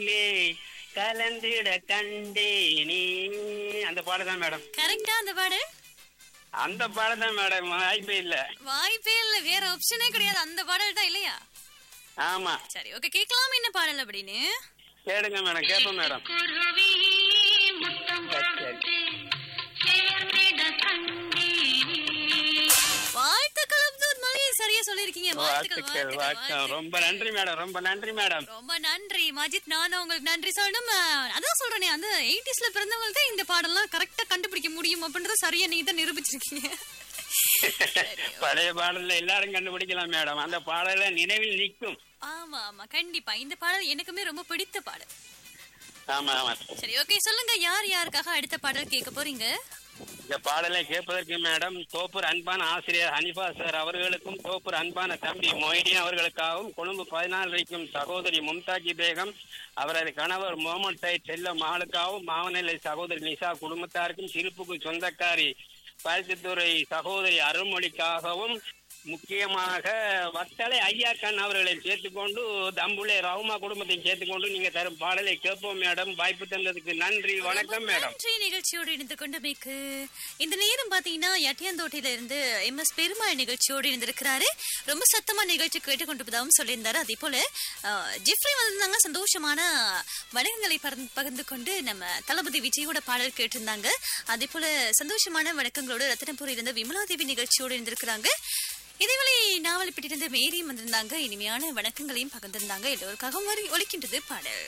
லே, கலந்திட கண்டேனே அந்த பாடம் தான் மேடம் கரெக்டா அந்த பாடல் அந்த பாடம் தான் மேடம் வாய்ப்பே இல்ல வாய்ப்பே இல்ல வேற ஆப்ஷனே கிடையாது அந்த பாடல் தான் இல்லையா ஆமா சரி ஓகே கேட்கலாம் என்ன பாடல் அப்படின்னு கேளுங்க மேடம் கேட்போம் மேடம் குருவி முத்தம் கொடுத்து சேர்ந்திட கண்டேனே வாழ்த்துக்கள் அப்துல் மலி சரியா சொல்லிருக்கீங்க வாழ்த்துக்கள் வாழ்த்துக்கள் வாழ்த்துக்கள், வாழ்த்துக்கள் வாழ்த்துக்கள். ரொம்ப நன்றி மேடம் ரொம்ப நன்றி மேடம் ரொம்ப நன்றி மஜித் நானும் உங்களுக்கு நன்றி சொல்லணும் அஹ், அதான் சொல்றேனே அந்த எயிட்டிஸ்ல பிறந்தவங்களுக்கு தான் இந்த பாடல்லாம் கரெக்டா கண்டுபிடிக்க முடியும் அப்படின்றத சரியா நீங்க தான் நிரூபிச்சிருக்கீங்க பழைய பாடல்ல எல்லாரும் கண்டுபிடிக்கலாம் மேடம் அந்த பாடல நினைவில் நிற்கும் ஆமா ஆமா கண்டிப்பா இந்த பாடல் எனக்குமே ரொம்ப பிடித்த பாடல் ஆமா ஆமா சரி ஓகே சொல்லுங்க யார் யாருக்காக அடுத்த பாடல் கேட்க போறீங்க இந்த பாடலை கேட்பதற்கு மேடம் தோப்பூர் அன்பான ஆசிரியர் ஹனிஃபா சார் அவர்களுக்கும் தோப்பூர் அன்பான தம்பி மொய்தீன் அவர்களுக்காகவும் கொழும்பு பதினாலு வரைக்கும் சகோதரி மும்தாஜி பேகம் அவரது கணவர் முகமது சைத் செல்ல மகளுக்காகவும் மாவநிலை சகோதரி நிஷா குடும்பத்தாருக்கும் திருப்புக்கு சொந்தக்காரி பரிசுத்துறை சகோதரி அருள்மொழிக்காகவும் முக்கியமாக வத்தலை ஐயா கண் அவர்களை சேர்த்துக்கொண்டு தம்புளை ரவுமா குடும்பத்தையும் சேர்த்துக்கொண்டு நீங்க தரும் பாடலை கேட்போம் மேடம் வாய்ப்பு தந்ததுக்கு நன்றி வணக்கம் மேடம் நன்றி நிகழ்ச்சியோடு இணைந்து கொண்டமைக்கு இந்த நேரம் பாத்தீங்கன்னா எட்டியாந்தோட்டையில இருந்து எம் எஸ் பெருமாள் நிகழ்ச்சியோடு இணைந்திருக்கிறாரு ரொம்ப சத்தமா நிகழ்ச்சி கேட்டுக்கொண்டு போதாவும் சொல்லியிருந்தாரு அதே போல அஹ், ஜிப்ரி வந்திருந்தாங்க சந்தோஷமான வணக்கங்களை பகிர்ந்து- பகிர்ந்து கொண்டு நம்ம தளபதி விஜயோட பாடல் கேட்டிருந்தாங்க அதே போல சந்தோஷமான வணக்கங்களோடு ரத்தினபுரி இருந்த விமலாதேவி நிகழ்ச்சியோடு இருந்திருக்கிறாங்க இதேவேளை நாவல்பட்டிருந்த மேரியும் வந்திருந்தாங்க இனிமையான வணக்கங்களையும் பகிர்ந்திருந்தாங்க எல்லோருக்காகவும் வரி ஒலிக்கின்றது பாடல்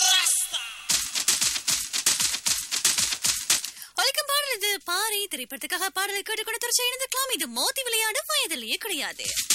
ஒலிக்கும் பாடல் இது பாரி திரைப்படத்துக்காக பாடலை கேட்டுக்கொண்டு தொடர்ச்சி இணைந்திருக்கலாம் இது மோதி விளையாடு வயதிலேயே கிடையாது